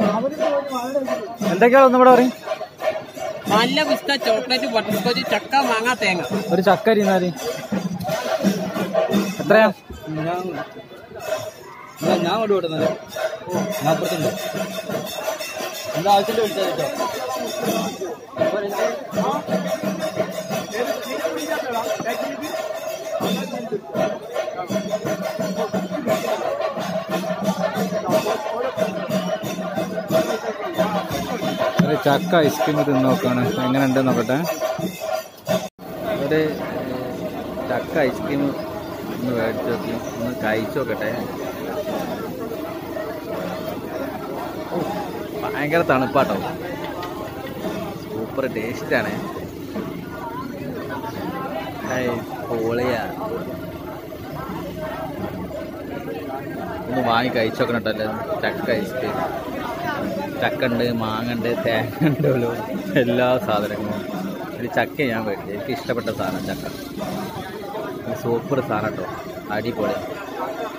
എന്തൊക്കെയാണ് ഒന്നും കൂടെ പറയും നല്ല പിസ്ത ചോക്ലേറ്റ് ബട്ടർസ്കോച്ച് ചക്ക മാങ്ങ തേങ്ങ ഒരു ചക്ക അരിയുന്നാല് എത്രയാ ഞാൻ ഞാൻ- ഞാൻ കൊണ്ട് വിടുന്നത് ഞാൻ അപ്പുറത്തുണ്ട് എന്താ ആവശ്യമില്ല വിളിച്ചത് കേട്ടോ ഒരു ചക്ക ഐസ്ക്രീം തിന്ന് നോക്കാണ് എങ്ങനെ ഉണ്ട് നോക്കട്ടെ ഒരു ഏഹ്, ചക്ക ഐസ്ക്രീം ഒന്ന് മേടിച്ച് നോക്കി ഒന്ന് കഴിച്ചു നോക്കട്ടെ ഓ, ഭയങ്കര തണുപ്പാട്ടോ സൂപ്പർ ടേസ്റ്റാണ് പൊളിയാ ഒന്ന് വാങ്ങി കഴിച്ചു നോക്കണം കേട്ടോ ചക്ക ഐസ്ക്രീം ചക്ക ഉണ്ട് മാങ്ങ ഉണ്ട് തേങ്ങ ഉണ്ടല്ലോ എല്ലാ സാധനങ്ങളും ഒരു ചക്ക ഞാൻ മേടിച്ചു എനിക്ക് ഇഷ്ടപ്പെട്ട സാധനം ചക്ക സൂപ്പർ സാധനം കേട്ടോ അടിപൊളി